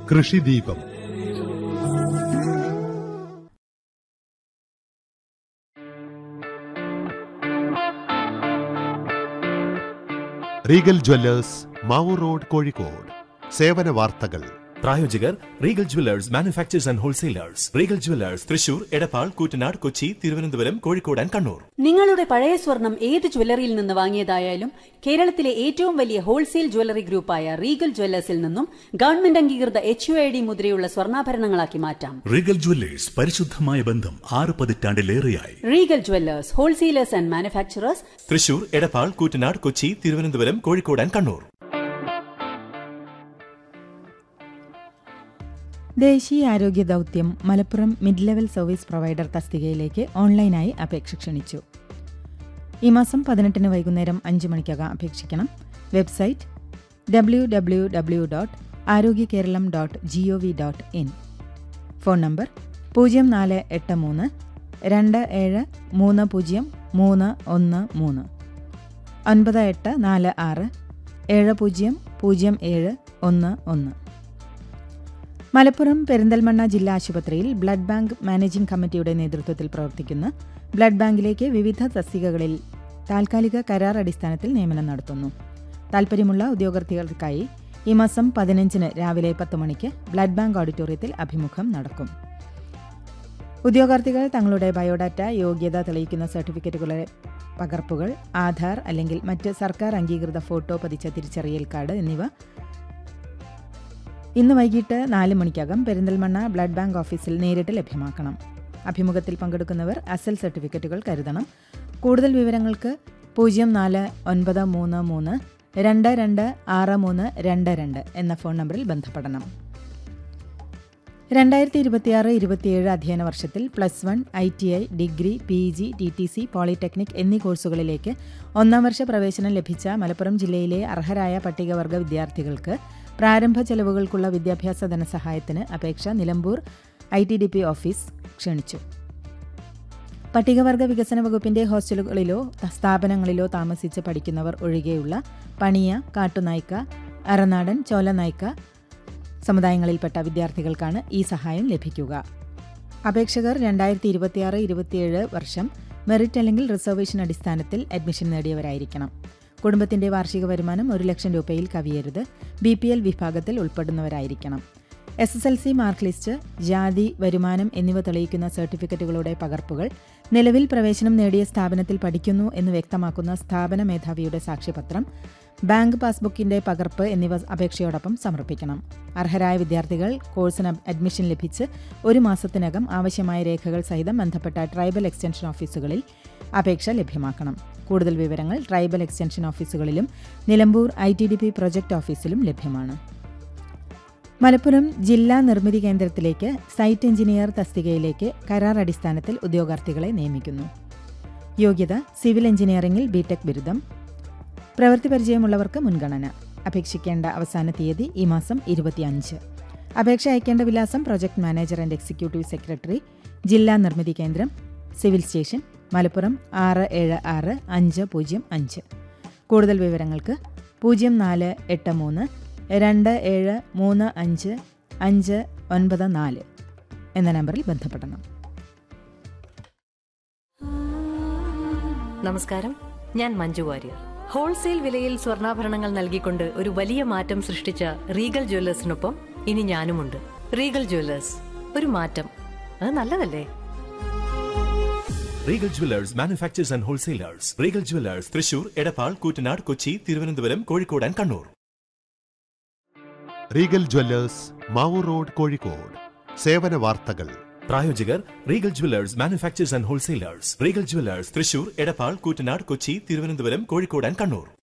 കൃഷിദീപം Regal jewellers Mavoor road Kozhikode സേവന വാർത്തകൾ പ്രായോജകർ Regal jewellers manufacturers and wholesalers Regal jewellers Thrissur Edappal Koottanad Kochi Thiruvananthapuram Kozhikode and Kannur നിങ്ങളുടെ പഴയ സ്വർണം ഏത് ജ്വല്ലറിയിൽ നിന്ന് വാങ്ങിയതായാലും കേരളത്തിലെ ഏറ്റവും വലിയ ഹോൾസെയിൽ ജ്വല്ലറി ഗ്രൂപ്പായ റീഗൽ ജ്വല്ലേഴ്സിൽ നിന്നും ഗവൺമെന്റ് അംഗീകൃത എച്ച് യു ഐ ഡി മുദ്രയുള്ള സ്വർണ്ണാഭരണങ്ങളാക്കി മാറ്റാം റീഗൽ ജ്വല്ലേഴ്സ് പരിശുദ്ധമായ ബന്ധം ആറ് പതിറ്റാണ്ടിലേറെയായി Regal jewellers wholesalers and manufacturers Thrissur Edappal Koottanad Kochi Thiruvananthapuram Kozhikode and Kannur ദേശീയ ആരോഗ്യ ദൗത്യം Malappuram mid level service provider തസ്തികയിലേക്ക് ഓൺലൈനായി അപേക്ഷ ക്ഷണിച്ചു ഈ മാസം പതിനെട്ടിന് വൈകുന്നേരം അഞ്ച് മണിക്കകം അപേക്ഷിക്കണം website W W W dot Arogya Keralam dot G O V dot in phone number പൂജ്യം നാല് എട്ട് മൂന്ന് രണ്ട് ഏഴ് മൂന്ന് പൂജ്യം മൂന്ന് ഒന്ന് മൂന്ന് ഒൻപത് എട്ട് നാല് ആറ് ഏഴ് പൂജ്യം പൂജ്യം ഏഴ് ഒന്ന് ഒന്ന് മലപ്പുറം പെരിന്തൽമണ്ണ ജില്ലാ ആശുപത്രിയിൽ ബ്ലഡ് ബാങ്ക് മാനേജിംഗ് കമ്മിറ്റിയുടെ നേതൃത്വത്തിൽ പ്രവർത്തിക്കുന്ന ബ്ലഡ് ബാങ്കിലേക്ക് വിവിധ തസ്തികകളിൽ താൽക്കാലിക കരാർ അടിസ്ഥാനത്തിൽ നിയമനം നടത്തുന്നു താൽപ്പര്യമുള്ള ഉദ്യോഗാർത്ഥികൾക്കായി ഈ മാസം പതിനഞ്ചിന് രാവിലെ പത്ത് മണിക്ക് ബ്ലഡ് ബാങ്ക് ഓഡിറ്റോറിയത്തിൽ അഭിമുഖം നടക്കും ഉദ്യോഗാർത്ഥികൾ തങ്ങളുടെ ബയോഡാറ്റ യോഗ്യത തെളിയിക്കുന്ന സർട്ടിഫിക്കറ്റുകളുടെ പകർപ്പുകൾ ആധാർ അല്ലെങ്കിൽ മറ്റ് സർക്കാർ അംഗീകൃത ഫോട്ടോ പതിച്ച തിരിച്ചറിയൽ കാർഡ് എന്നിവ ഇന്ന് വൈകിട്ട് നാല് മണിക്കകം പെരിന്തൽമണ്ണ ബ്ലഡ് ബാങ്ക് ഓഫീസിൽ നേരിട്ട് ലഭ്യമാക്കണം അഭിമുഖത്തിൽ പങ്കെടുക്കുന്നവർ അസൽ സർട്ടിഫിക്കറ്റുകൾ കരുതണം കൂടുതൽ വിവരങ്ങൾക്ക് പൂജ്യം നാല് ഒൻപത് മൂന്ന് മൂന്ന് രണ്ട് രണ്ട് ആറ് മൂന്ന് രണ്ട് രണ്ട് എന്ന ഫോൺ നമ്പറിൽ ബന്ധപ്പെടണം രണ്ടായിരത്തി ഇരുപത്തിയാറ് ഇരുപത്തിയേഴ് അധ്യയന വർഷത്തിൽ plus one I T I degree P G T T C polytechnic എന്നീ കോഴ്സുകളിലേക്ക് ഒന്നാം വർഷ പ്രവേശനം ലഭിച്ച മലപ്പുറം ജില്ലയിലെ അർഹരായ പട്ടികവർഗ വിദ്യാർത്ഥികൾക്ക് പ്രാരംഭ ചെലവുകൾക്കുള്ള വിദ്യാഭ്യാസ ധനസഹായത്തിന് അപേക്ഷ Nilambur I T D P office ക്ഷണിച്ചു പട്ടികവർഗ വികസന വകുപ്പിന്റെ ഹോസ്റ്റലുകളിലോ സ്ഥാപനങ്ങളിലോ താമസിച്ച് പഠിക്കുന്നവർ ഒഴികെയുള്ള പണിയ കാട്ടുനായ്ക്ക അറനാടൻ ചോലനായ്ക്ക സമുദായങ്ങളിൽപ്പെട്ട വിദ്യാർത്ഥികൾക്കാണ് ഈ സഹായം ലഭിക്കുക അപേക്ഷകർ രണ്ടായിരത്തി ഇരുപത്തിയാറ് ഇരുപത്തിയേഴ് വർഷം മെറിറ്റ് അല്ലെങ്കിൽ റിസർവേഷൻ അടിസ്ഥാനത്തിൽ അഡ്മിഷൻ നേടിയവരായിരിക്കണം കുടുംബത്തിന്റെ വാർഷിക വരുമാനം ഒരു ലക്ഷം രൂപയിൽ കവിയരുത് ബി പി എൽ വിഭാഗത്തിൽ ഉൾപ്പെടുന്നവരായിരിക്കണം S S L C mark list ജാതി വരുമാനം എന്നിവ തെളിയിക്കുന്ന സർട്ടിഫിക്കറ്റുകളുടെ പകർപ്പുകൾ നിലവിൽ പ്രവേശനം നേടിയ സ്ഥാപനത്തിൽ പഠിക്കുന്നു എന്ന് വ്യക്തമാക്കുന്ന സ്ഥാപന മേധാവിയുടെ സാക്ഷ്യപത്രം ബാങ്ക് പാസ്ബുക്കിന്റെ പകർപ്പ് എന്നിവ അപേക്ഷയോടൊപ്പം സമർപ്പിക്കണം അർഹരായ വിദ്യാർത്ഥികൾ കോഴ്സിന് അഡ്മിഷൻ ലഭിച്ച് ഒരു മാസത്തിനകം ആവശ്യമായ രേഖകൾ സഹിതം ബന്ധപ്പെട്ട ട്രൈബൽ എക്സ്റ്റൻഷൻ ഓഫീസുകളിൽ അപേക്ഷ ലഭ്യമാക്കണം കൂടുതൽ വിവരങ്ങൾ ട്രൈബൽ എക്സ്റ്റൻഷൻ ഓഫീസുകളിലും Nilambur I T D P project ഓഫീസിലും ലഭ്യമാണ് മലപ്പുറം ജില്ലാ നിർമ്മിതി കേന്ദ്രത്തിലേക്ക് സൈറ്റ് എഞ്ചിനീയർ തസ്തികയിലേക്ക് കരാർ അടിസ്ഥാനത്തിൽ ഉദ്യോഗാർത്ഥികളെ നിയമിക്കുന്നു യോഗ്യത സിവിൽ എഞ്ചിനീയറിംഗിൽ ബിടെക് ബിരുദം പ്രവൃത്തി പരിചയമുള്ളവർക്ക് മുൻഗണന അപേക്ഷിക്കേണ്ട അവസാന തീയതി ഈ മാസം ഇരുപത്തിയഞ്ച് അപേക്ഷ അയക്കേണ്ട വിലാസം project manager and executive secretary ജില്ലാ നിർമ്മിതി കേന്ദ്രം സിവിൽ സ്റ്റേഷൻ മലപ്പുറം ആറ് ഏഴ് ആറ് അഞ്ച് പൂജ്യം അഞ്ച് കൂടുതൽ വിവരങ്ങൾക്ക് പൂജ്യം നാല് എട്ട് മൂന്ന് രണ്ട് ഏഴ് മൂന്ന് അഞ്ച് അഞ്ച് ഒൻപത് നാല് എന്ന നമ്പറിൽ ബന്ധപ്പെടണം നമസ്കാരം ഞാൻ മഞ്ജു വാര്യർ ഹോൾസെയിൽ വിലയിൽ സ്വർണ്ണാഭരണങ്ങൾ നൽകിക്കൊണ്ട് ഒരു വലിയ മാറ്റം സൃഷ്ടിച്ച റീഗൽ ജ്വല്ലേഴ്സിനൊപ്പം ഇനി ഞാനുമുണ്ട് റീഗൽ ജ്വല്ലേഴ്സ് ഒരു മാറ്റം അത് നല്ലതല്ലേ Regal jewellers manufacturers and wholesalers Regal jewellers Thrissur Edappal Koottanad Kochi Thiruvananthapuram Kozhikode and Kannur Regal jewellers Mavoor road Kozhikode സേവന വാർത്തകൾ പ്രായോജകർ Regal jewellers manufacturers and wholesalers Regal jewellers Thrissur Edappal Koottanad Kochi Thiruvananthapuram Kozhikode and Kannur